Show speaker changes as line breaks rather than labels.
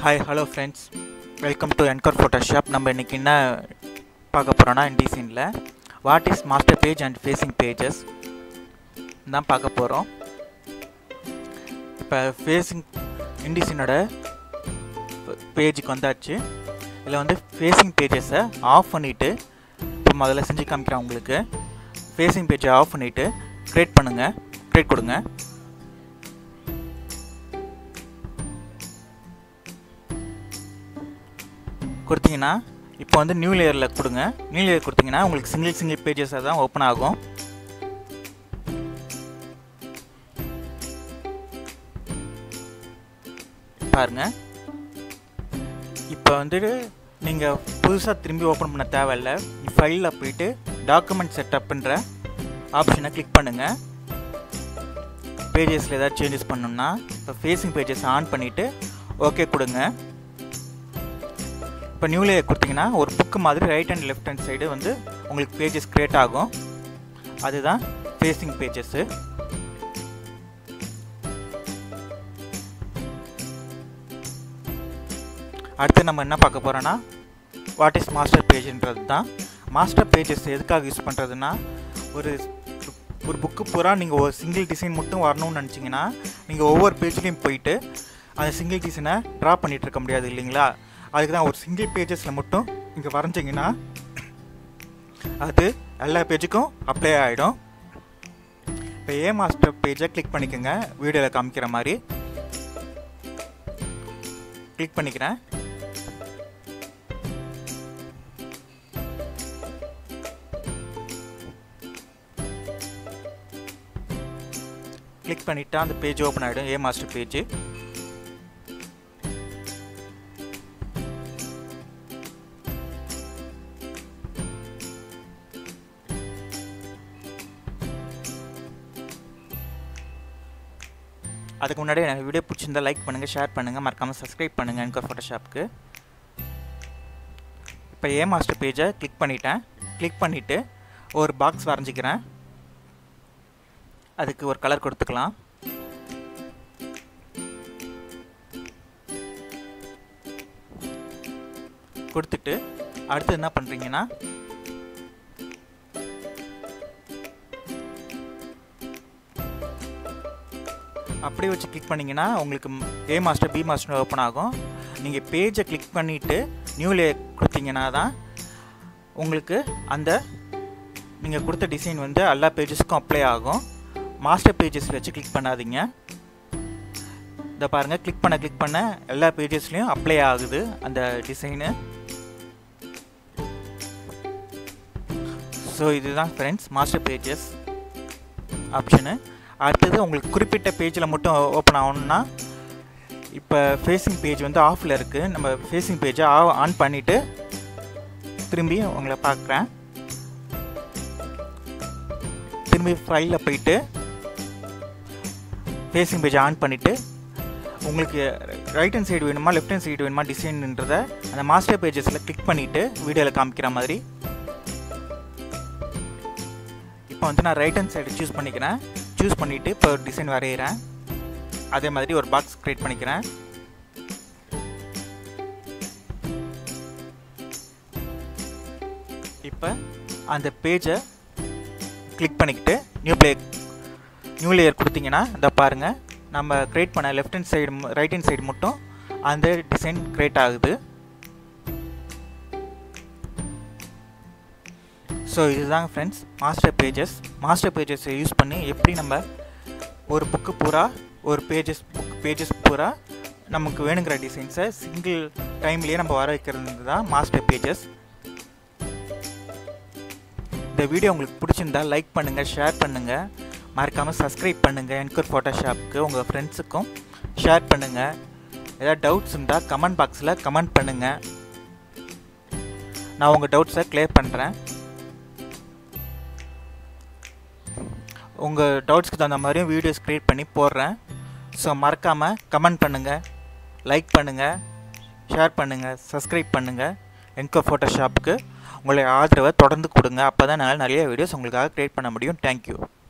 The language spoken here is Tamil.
hi hello friends welcome to என்கர் ஃபோட்டோஷாப் நம்ம இன்றைக்கி என்ன பார்க்க போகிறோன்னா இன்டிசைனில் what is master page and facing pages தான் பார்க்க போகிறோம் இப்போ ஃபேஸிங் இன்டிசைனோட பேஜுக்கு வந்தாச்சு இதில் வந்து ஃபேஸிங் பேஜஸை ஆஃப் பண்ணிவிட்டு இப்போ முதல்ல செஞ்சு காமிக்கிறேன் உங்களுக்கு ஃபேஸிங் பேஜை ஆஃப் பண்ணிவிட்டு க்ரியேட் பண்ணுங்கள் க்ரியேட் கொடுங்க கொடுத்தீங்கன்னா இப்போ வந்து நியூ லேயரில் கொடுங்க நியூ லேயர் கொடுத்தீங்கன்னா உங்களுக்கு சிங்கிள் சிங்கிள் பேஜஸாக தான் ஓப்பன் ஆகும் பாருங்க இப்போ வந்துட்டு நீங்கள் புதுசாக திரும்பி ஓப்பன் பண்ண தேவையில்ல ஃபைலில் போயிட்டு டாக்குமெண்ட் செட்டப்ன்ற ஆப்ஷனை கிளிக் பண்ணுங்கள் பேஜஸில் ஏதாவது சேஞ்சஸ் பண்ணணும்னா இப்போ ஃபேஸிங் பேஜஸ் ஆன் பண்ணிவிட்டு ஓகே கொடுங்க இப்போ நியூ லேயர் கொடுத்தீங்கன்னா ஒரு புக்கு மாதிரி right and left hand side வந்து உங்களுக்கு பேஜஸ் க்ரியேட் ஆகும் அதுதான் ஃபேஸிங் பேஜஸ்ஸு அடுத்து நம்ம என்ன பார்க்க போகிறோன்னா வாட் இஸ் மாஸ்டர் பேஜ்ன்றது தான் மாஸ்டர் பேஜஸ் எதுக்காக யூஸ் பண்ணுறதுன்னா ஒரு ஒரு புக்கு பூரா நீங்கள் ஒரு சிங்கிள் டிசைன் மட்டும் வரணும்னு நினச்சிங்கன்னா நீங்கள் ஒவ்வொரு பேஜ்லேயும் போயிட்டு அந்த சிங்கிள் டிசைனை ட்ரா பண்ணிகிட்டு இருக்க முடியாது இல்லைங்களா அதுக்கு தான் ஒரு சிங்கிள் பேஜஸில் மட்டும் இங்கே வரைஞ்சிங்கன்னா அது எல்லா பேஜுக்கும் அப்ளை ஆகிடும் இப்போ ஏ மாஸ்டர் பேஜை கிளிக் பண்ணிக்கோங்க வீடியோவில் காமிக்கிற மாதிரி கிளிக் பண்ணிக்கிறேன் கிளிக் பண்ணிட்டா அந்த பேஜ் ஓப்பன் ஆகிடும் ஏ மாஸ்டர் பேஜ் அதுக்கு முன்னாடி எனக்கு வீடியோ பிடிச்சிருந்தா லைக் பண்ணுங்கள் ஷேர் பண்ணுங்கள் மறக்காமல் சப்ஸ்கிரைப் பண்ணுங்கள் எனக்கு ஃபோட்டோஷாப்புக்கு இப்போ ஏ மாஸ்டர் பேஜை கிளிக் பண்ணிட்டேன் கிளிக் பண்ணிவிட்டு ஒரு பாக்ஸ் வரைஞ்சிக்கிறேன் அதுக்கு ஒரு கலர் கொடுத்துக்கலாம் கொடுத்துட்டு அடுத்து என்ன பண்ணுறீங்கன்னா அப்படியே வச்சு கிளிக் பண்ணிங்கன்னா உங்களுக்கு A master B master open ஆகும் நீங்கள் பேஜை கிளிக் பண்ணிவிட்டு நியூ லேயர் கொடுத்தீங்கன்னா தான் உங்களுக்கு அந்த நீங்கள் கொடுத்த டிசைன் வந்து எல்லா பேஜஸ்க்கும் அப்ளை ஆகும் மாஸ்டர் பேஜஸ் வச்சு கிளிக் பண்ணாதீங்க இதை பாருங்கள் கிளிக் பண்ண கிளிக் பண்ண எல்லா பேஜஸ்லேயும் அப்ளை ஆகுது அந்த டிசைனு ஸோ இதுதான் ஃப்ரெண்ட்ஸ் மாஸ்டர் பேஜஸ் ஆப்ஷனு அடுத்தது உங்களுக்கு குறிப்பிட்ட பேஜில் மட்டும் ஓப்பன் ஆகணும்னா இப்போ ஃபேஸிங் பேஜ் வந்து ஆஃபில் இருக்குது நம்ம ஃபேஸிங் பேஜை ஆன் பண்ணிவிட்டு திரும்பி உங்களை பார்க்குறேன் திரும்பி ஃபைலில் போயிட்டு ஃபேஸிங் பேஜை ஆன் பண்ணிவிட்டு உங்களுக்கு ரைட் ஹேண்ட் சைடு வேணுமா லெஃப்ட் ஹேண்ட் சைடு வேணுமா டிசைன்ன்றதை அந்த மாஸ்டர் பேஜஸில் கிளிக் பண்ணிவிட்டு வீடியோவில் காமிக்கிற மாதிரி இப்போ வந்து நான் ரைட் ஹேண்ட் சைடு சூஸ் பண்ணிக்கிறேன் சூஸ் பண்ணிவிட்டு இப்போ ஒரு டிசைன் வரைகிறேன் அதே மாதிரி ஒரு பாக்ஸ் க்ரியேட் பண்ணிக்கிறேன் இப்போ அந்த பேஜை கிளிக் பண்ணிக்கிட்டு நியூ பிளே நியூ லேயர் கொடுத்தீங்கன்னா இதை பாருங்கள் நம்ம க்ரியேட் பண்ண left hand side right hand side மட்டும் அந்த டிசைன் க்ரியேட் ஆகுது ஸோ இதுதாங்க ஃப்ரெண்ட்ஸ் மாஸ்டர் பேஜஸ் மாஸ்டர் பேஜஸை யூஸ் பண்ணி எப்படி நம்ம ஒரு புக்கு பூரா ஒரு பேஜஸ் புக் பேஜஸ் பூரா நமக்கு வேணுங்கிற டிசைன்ஸை சிங்கிள் டைம்லேயே நம்ம வர வைக்கிறது தான் மாஸ்டர் பேஜஸ் இந்த வீடியோ உங்களுக்கு பிடிச்சிருந்தா லைக் பண்ணுங்கள் ஷேர் பண்ணுங்கள் மறக்காமல் சப்ஸ்கிரைப் பண்ணுங்கள் என்கூர் ஃபோட்டோஷாப்புக்கு உங்கள் ஃப்ரெண்ட்ஸுக்கும் ஷேர் பண்ணுங்கள் ஏதாவது டவுட்ஸ் இருந்தால் கமெண்ட் பாக்ஸில் கமெண்ட் பண்ணுங்கள் நான் உங்கள் டவுட்ஸை கிளியர் பண்ணுறேன் உங்கள் டவுட்ஸ்க்கு தகுந்த மாதிரியும் வீடியோஸ் க்ரியேட் பண்ணி போடுறேன் ஸோ மறக்காமல் கமெண்ட் பண்ணுங்கள் லைக் பண்ணுங்கள் ஷேர் பண்ணுங்கள் சப்ஸ்கிரைப் பண்ணுங்கள் என்கோ ஃபோட்டோஷாப்புக்கு உங்களுடைய ஆதரவை தொடர்ந்து கொடுங்க அப்போ தான் நான் நிறைய வீடியோஸ் உங்களுக்காக க்ரியேட் பண்ண முடியும் தேங்க்யூ